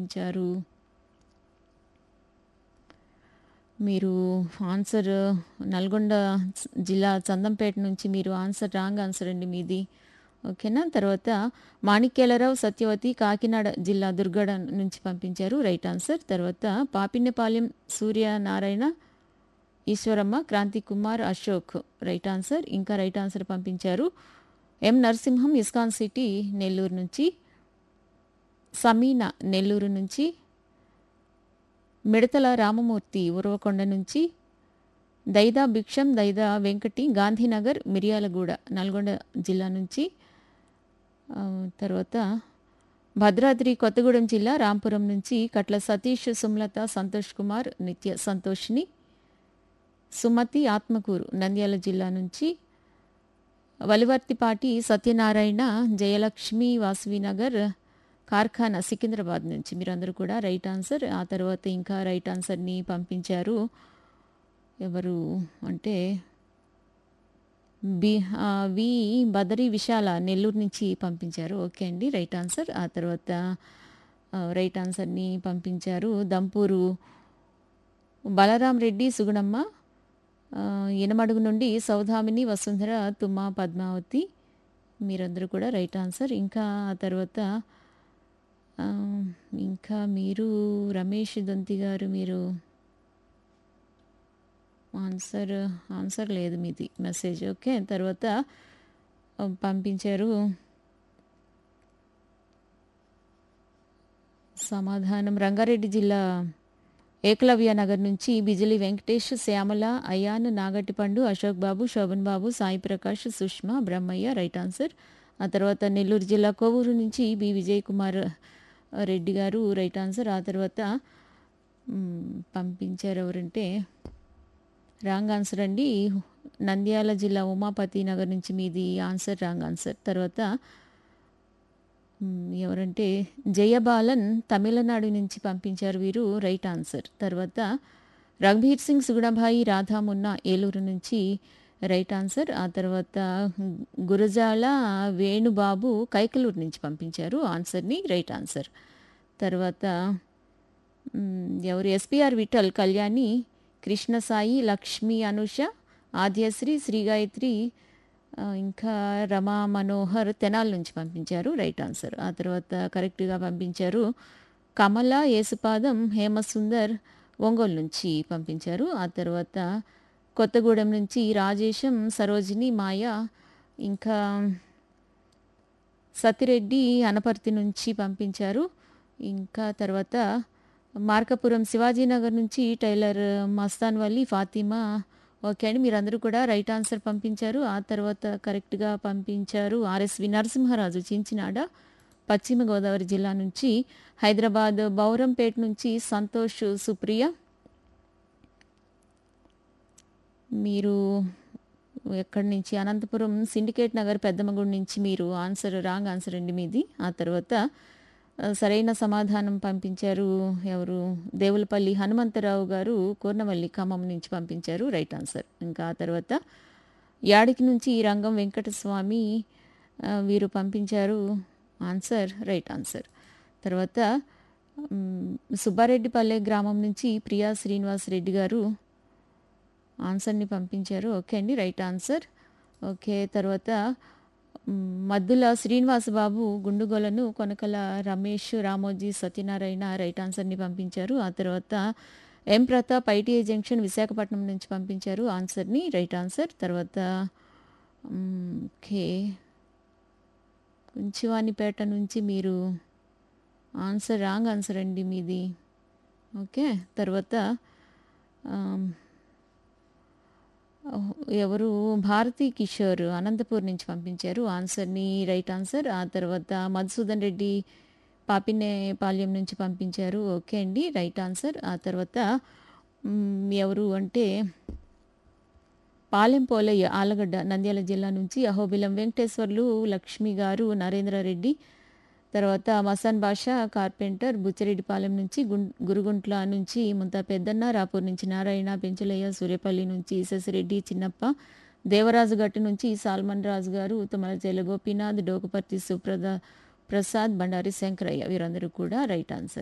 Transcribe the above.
పంపించారు మీరు ఆన్సర్ నల్గొండ జిల్లా చందంపేట నుంచి మీరు ఆన్సర్ రాంగ్ ఆన్సర్ అండి మీది ఓకేనా తర్వాత మాణిక్యాలరావు సత్యవతి కాకినాడ జిల్లా దుర్గడ నుంచి పంపించారు రైట్ ఆన్సర్ తర్వాత పాపిన్నపాలెం సూర్యనారాయణ ఈశ్వరమ్మ క్రాంతి కుమార్ అశోక్ రైట్ ఆన్సర్ ఇంకా రైట్ ఆన్సర్ పంపించారు M Narasimham ISKCON city Nellore నుంచి సమీనా నెల్లూరు నుంచి మిడతల రామమూర్తి ఉరవకొండ నుంచి దైదా భిక్షం దైదా వెంకటి గాంధీనగర్ మిర్యాలగూడ నల్గొండ జిల్లా నుంచి ఆ, తర్వాత భద్రాద్రి కొత్తగూడెం జిల్లా రాంపురం నుంచి కట్ల సతీష్ సుమలత సంతోష్ కుమార్ నిత్య సంతోష్ని సుమతి ఆత్మకూరు నంద్యాల జిల్లా నుంచి వలివర్తిపాటి సత్యనారాయణ జయలక్ష్మి వాసవినగర్ కార్ఖానా సికింద్రాబాద్ నుంచి మీరందరూ కూడా రైట్ ఆన్సర్ ఆ తర్వాత ఇంకా రైట్ ఆన్సర్ని పంపించారు ఎవరు అంటే బి ఆ, వి బదరి విశాల నెల్లూరు నుంచి పంపించారు ఓకే అండి రైట్ ఆన్సర్ ఆ తర్వాత ఆ, రైట్ ఆన్సర్ని పంపించారు దంపూరు బలరాం రెడ్డి సుగుణమ్మ ఆ, ఇనమడుగు నుండి సౌధామిని వసుంధర తుమ్మ పద్మావతి మీరందరూ కూడా రైట్ ఆన్సర్ ఇంకా ఆ తర్వాత ఆ, ఇంకా మీరు రమేష్ దొంతి గారు మీరు ఆన్సర్ ఆన్సర్ లేదు మీది మెసేజ్ ఓకే తర్వాత ఆ, పంపించారు సమాధానం రంగారెడ్డి జిల్లా ఏకలవ్య నగర్ నుంచి బిజిలి వెంకటేష్ శ్యామల అయాన్ నాగటిపండు అశోక్ బాబు శోభన్ బాబు సాయి ప్రకాష్ సుష్మా బ్రహ్మయ్య రైట్ ఆన్సర్ ఆ తర్వాత నెల్లూరు జిల్లా కోవూరు నుంచి బి విజయ్ కుమార్ రెడ్డి గారు రైట్ ఆన్సర్ ఆ తర్వాత మ్, పంపించారు ఎవరంటే రాంగ్ ఆన్సర్ అండి నంద్యాల జిల్లా ఉమాపతి నగర్ నుంచి మీది ఆన్సర్ రాంగ్ ఆన్సర్ తర్వాత మ్, ఎవరంటే జయబాలన్ తమిళనాడు నుంచి పంపించారు వీరు రైట్ ఆన్సర్ తర్వాత రఘుబీర్ సింగ్ సుగుణభాయి రాధామున్న ఏలూరు నుంచి రైట్ ఆన్సర్ ఆ తర్వాత గురజాల వేణుబాబు కైకలూరు నుంచి పంపించారు ఆన్సర్ని రైట్ ఆన్సర్ తర్వాత మ్, ఎవరు ఎస్పిఆర్ విఠల్ కళ్యాణి కృష్ణసాయి లక్ష్మి అనుష ఆద్యశ్రీ శ్రీగాయత్రి ఆ, ఇంకా రమా మనోహర్ తెనాల్ నుంచి పంపించారు రైట్ ఆన్సర్ ఆ తర్వాత కరెక్ట్గా పంపించారు కమల యేసుపాదం హేమసుందర్ ఒంగోలు నుంచి పంపించారు ఆ తర్వాత కొత్తగూడెం నుంచి రాజేశం సరోజిని మాయ ఇంకా సతిరెడ్డి అనపర్తి నుంచి పంపించారు ఇంకా తర్వాత మార్కపురం శివాజీనగర్ నుంచి టైలర్ మస్తాన్ వల్లి ఫాతిమా ఓకే అండి మీరందరూ కూడా రైట్ ఆన్సర్ పంపించారు ఆ తర్వాత కరెక్ట్గా పంపించారు ఆర్ఎస్వి నరసింహరాజు చించినాడ పశ్చిమ గోదావరి జిల్లా నుంచి హైదరాబాద్ బౌరంపేట నుంచి సంతోష్ సుప్రియ మీరు ఎక్కడి నుంచి అనంతపురం సిండికేట్ నగర్ పెద్దమ్మగుడి నుంచి మీరు ఆన్సర్ రాంగ్ ఆన్సర్ అండి మీది ఆ తర్వాత ఆ, సరైన సమాధానం పంపించారు ఎవరు దేవులపల్లి హనుమంతరావు గారు కూర్నవల్లి ఖమ్మం నుంచి పంపించారు రైట్ ఆన్సర్ ఇంకా ఆ తర్వాత యాడికి నుంచి రంగం వెంకటస్వామి ఆ, వీరు పంపించారు ఆన్సర్ రైట్ ఆన్సర్ తర్వాత మ్, సుబ్బారెడ్డిపల్లె గ్రామం నుంచి ప్రియా శ్రీనివాస్ రెడ్డి గారు ఆన్సర్ని పంపించారు ఓకే అండి రైట్ ఆన్సర్ ఓకే తర్వాత మ్, మద్దుల శ్రీనివాసబాబు గుండుగోలను కొనకల రమేష్ రామోజీ సత్యనారాయణ రైట్ ఆన్సర్ని పంపించారు ఆ తర్వాత M Pratap ITI junction Visakhapatnam నుంచి పంపించారు ఆన్సర్ని రైట్ ఆన్సర్ తర్వాత మ్, ఓకే కుంచివానిపేట నుంచి మీరు ఆన్సర్ రాంగ్ ఆన్సర్ అండి మీది ఓకే తర్వాత ఆమ్, ఎవరు భారతీ కిషోర్ అనంతపూర్ నుంచి పంపించారు ఆన్సర్ని రైట్ ఆన్సర్ ఆ తర్వాత మధుసూదన్ రెడ్డి పాపినేపాల్యం నుంచి పంపించారు ఓకే అండి రైట్ ఆన్సర్ ఆ తర్వాత మ్, ఎవరు అంటే పాలెం పోలయ్య ఆలగడ్డ నంద్యాల జిల్లా నుంచి అహోబిలం వెంకటేశ్వర్లు లక్ష్మి గారు నరేంద్రారెడ్డి తర్వాత మసాన్ బాషా కార్పెంటర్ బుచ్చిరెడ్డిపాలెం నుంచి గుం గురుగుంట్ల నుంచి ముంతా పెద్దన్న రాపూర్ నుంచి నారాయణ పెంచులయ్య సూర్యపల్లి నుంచి శశిరెడ్డి చిన్నప్ప దేవరాజు గట్టు నుంచి సాల్మన్ రాజు గారు తుమ్మల గోపీనాథ్ డోకుపర్తి సుప్రద ప్రసాద్ బండారి శంకరయ్య వీరందరూ కూడా రైట్ ఆన్సర్